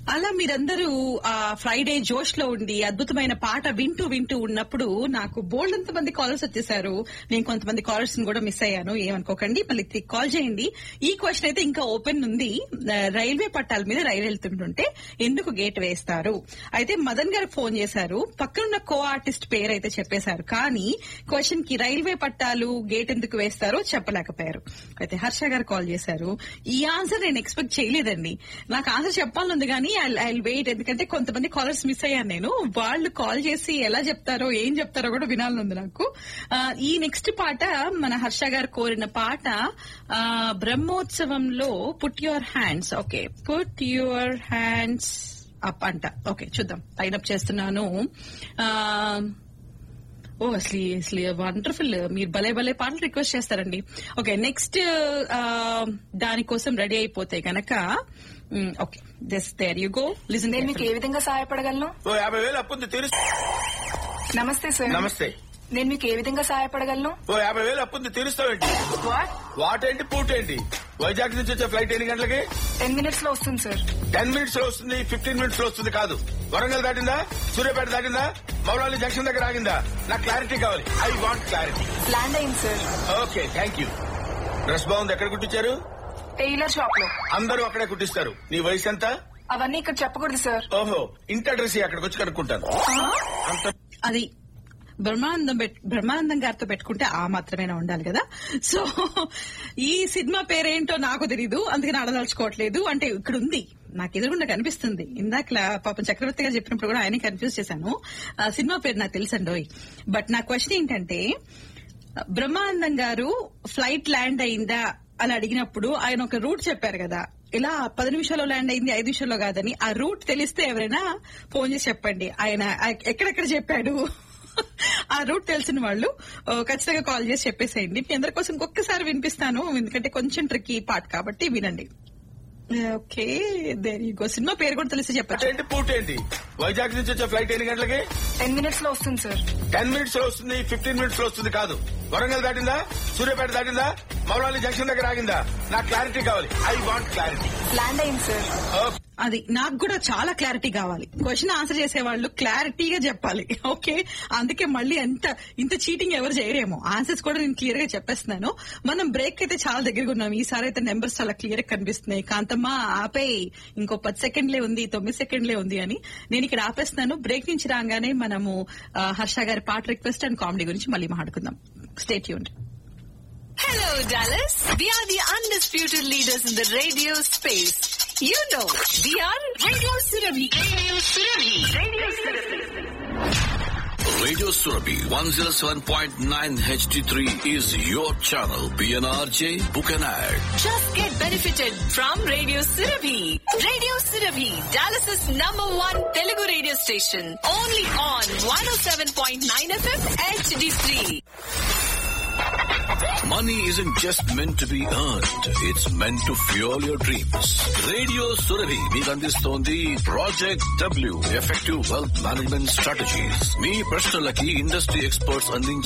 అలా మీరందరూ ఆ ఫ్రైడే జోష్ లో ఉండి అద్భుతమైన పాట వింటూ వింటూ ఉన్నప్పుడు నాకు బోల్డ్ అంత మంది కాలర్స్ వచ్చేసారు నేను కొంతమంది కాలర్స్ కూడా మిస్ అయ్యాను ఏమనుకోకండి మళ్ళీ కాల్ చేయండి ఈ క్వశ్చన్ అయితే ఇంకా ఓపెన్ ఉంది ఆ, రైల్వే పట్టాల మీద రైలు వెళ్తుంటుంటే ఎందుకు గేట్ వేస్తారు అయితే మదన్ గారు ఫోన్ చేశారు పక్కనున్న కో ఆర్టిస్ట్ పేరు అయితే చెప్పేశారు కానీ క్వశ్చన్ కి రైల్వే పట్టాలు గేట్ ఎందుకు వేస్తారో చెప్పలేకపోయారు అయితే హర్ష గారు కాల్ చేశారు ఈ ఆన్సర్ నేను ఎక్స్పెక్ట్ చేయలేదండి నాకు ఆన్సర్ చెప్పాలనుంది కానీ ఐ వెయిట్ ఎందుకంటే కొంతమంది కాలర్స్ మిస్ అయ్యాను నేను వాళ్ళు కాల్ చేసి ఎలా చెప్తారో ఏం చెప్తారో కూడా వినాలనుంది నాకు ఆ, ఈ నెక్స్ట్ పాట మన హర్ష గారు కోరిన పాట ఆ, బ్రహ్మోత్సవంలో put your hands okay put your hands up అంట ఓకే చూద్దాం లైన్ అప్ చేస్తున్నాను ఆ, ఓ అసలు అసలు వండర్ఫుల్ మీరు భలే భలే పాటలు రిక్వెస్ట్ చేస్తారండి ఓకే నెక్స్ట్ దానికోసం రెడీ అయిపోతే గనక okay this there you go listen నేను మీకు ఏ విధంగా సహాయపడగలను ఓ యాభై వేలు అప్పుంది తీరుస్తా నమస్తే సార్ నమస్తే నేను మీకు ఏ విధంగా సహాయపడగలను ఓ యాభై వేలు అప్పుంది తీరుస్తావేంటి వాట్ వాట్ ఏంటి పూట ఏంటి వైజాగ్ నుంచి వచ్చే ఫ్లైట్ ఎన్ని గంటలకి టెన్ మినిట్స్ లో వస్తుంది సార్ టెన్ మినిట్స్ లో వస్తుంది ఫిఫ్టీన్ మినిట్స్ లో వస్తుంది కాదు వరంగల్ దాటిందా సూర్యాపేట దాటిందా మౌలాలి జంక్షన్ దగ్గర ఆగిందా నాకు క్లారిటీ కావాలి ఐ వాంట్ క్లారిటీ ల్యాండ్ అయింది sir okay thank you dress బాగుంది ఎక్కడ కుట్టించారు టైలర్ షాప్ లో అందరూ అక్కడే కుట్టిస్తారు నీ వయసు ఎంత అవన్నీ ఇక్కడ చెప్పకూడదు సార్ ఓహో ఇంటి అడ్రస్ అక్కడికి వచ్చి కనుక్కుంటాను అంత అది బ్రహ్మానందం పెట్- బ్రహ్మానందం గారితో పెట్టుకుంటే ఆ మాత్రమేనా ఉండాలి కదా సో ఈ సినిమా పేరేంటో నాకు తెలీదు అందుకని అడదలుచుకోవట్లేదు అంటే ఇక్కడ ఉంది నాకు ఎదురుగుండా కనిపిస్తుంది ఇందాక పాపం చక్రవర్తి గారు చెప్పినప్పుడు కూడా ఆయన కన్ఫ్యూజ్ చేశాను ఆ సినిమా పేరు నాకు తెలుసండోయ్ బట్ నా క్వశ్చన్ ఏంటంటే బ్రహ్మానందం గారు ఫ్లైట్ ల్యాండ్ అయిందా అని అడిగినప్పుడు ఆయన ఒక రూట్ చెప్పారు కదా ఇలా పది నిమిషాల్లో ల్యాండ్ అయింది ఐదు నిమిషాల్లో కాదని ఆ రూట్ తెలిస్తే ఎవరైనా ఫోన్ చేసి చెప్పండి ఆయన ఎక్కడెక్కడ చెప్పాడు ఆ రూట్ తెలిసిన వాళ్ళు ఆ, ఖచ్చితంగా కాల్ చేసి చెప్పేసేయండి మీ అందరి కోసం ఇంకొకసారి వినిపిస్తాను ఎందుకంటే కొంచెం ట్రిక్కీ పార్ట్ కాబట్టి వినండి okay there you go cinema పేరు కూడా తెలిసి వాట్ చెప్పచ్చు ఏంటి పూట ఏంటి వైజాగ్ నుంచి వచ్చే ఫ్లైట్ ఎన్ని గంటలకి టెన్ మినిట్స్ లో వస్తుంది సార్ టెన్ మినిట్స్ లో వస్తుంది ఫిఫ్టీన్ మినిట్స్ లో వస్తుంది కాదు వరంగల్ దాటిందా సూర్యాపేట దాటిందా మౌలాలి జంక్షన్ దగ్గర ఆగిందా నాకు క్లారిటీ కావాలి ఐ వాంట్ క్లారిటీ ల్యాండ్ అయింది సార్ అది నాకు కూడా చాలా క్లారిటీ కావాలి క్వశ్చన్ ఆన్సర్ చేసే వాళ్ళు క్లారిటీగా చెప్పాలి ఓకే అందుకే మళ్ళీ ఎంత ఇంత చీటింగ్ ఎవరు చేయరేమో ఆన్సర్స్ కూడా నేను క్లియర్ గా చెప్పేస్తున్నాను మనం బ్రేక్ అయితే చాలా దగ్గరగా ఉన్నాం ఈసారి అయితే నెంబర్స్ చాలా క్లియర్ గా కనిపిస్తున్నాయి కాంతమ్మ ఆపే ఇంకో పది సెకండ్లే ఉంది తొమ్మిది సెకండ్లే ఉంది అని నేను ఇక్కడ ఆపేస్తున్నాను బ్రేక్ నుంచి రాగానే మనము ఆ, హర్ష గారి పాట రిక్వెస్ట్ అండ్ కామెడీ గురించి మళ్ళీ మాట్లాడుకుందాం స్టేట్ యూన్ Hello, Dallas. We are the undisputed leaders in the radio space. You know, we are Radio Surabhi. Radio Surabhi. Radio Surabhi. Radio Surabhi 107.9 HD3 is your channel. PNRJ, book an ad. Just get benefited from Radio Surabhi. Radio Surabhi, Dallas's number one Telugu radio station. Only on 107.9 FM HD3. Money isn't just meant to be earned. It's meant to fuel your dreams. Radio Surabhi మీకు అందిస్తోంది project W effective wealth management strategies మీ ప్రశ్నలకి industry experts అందించే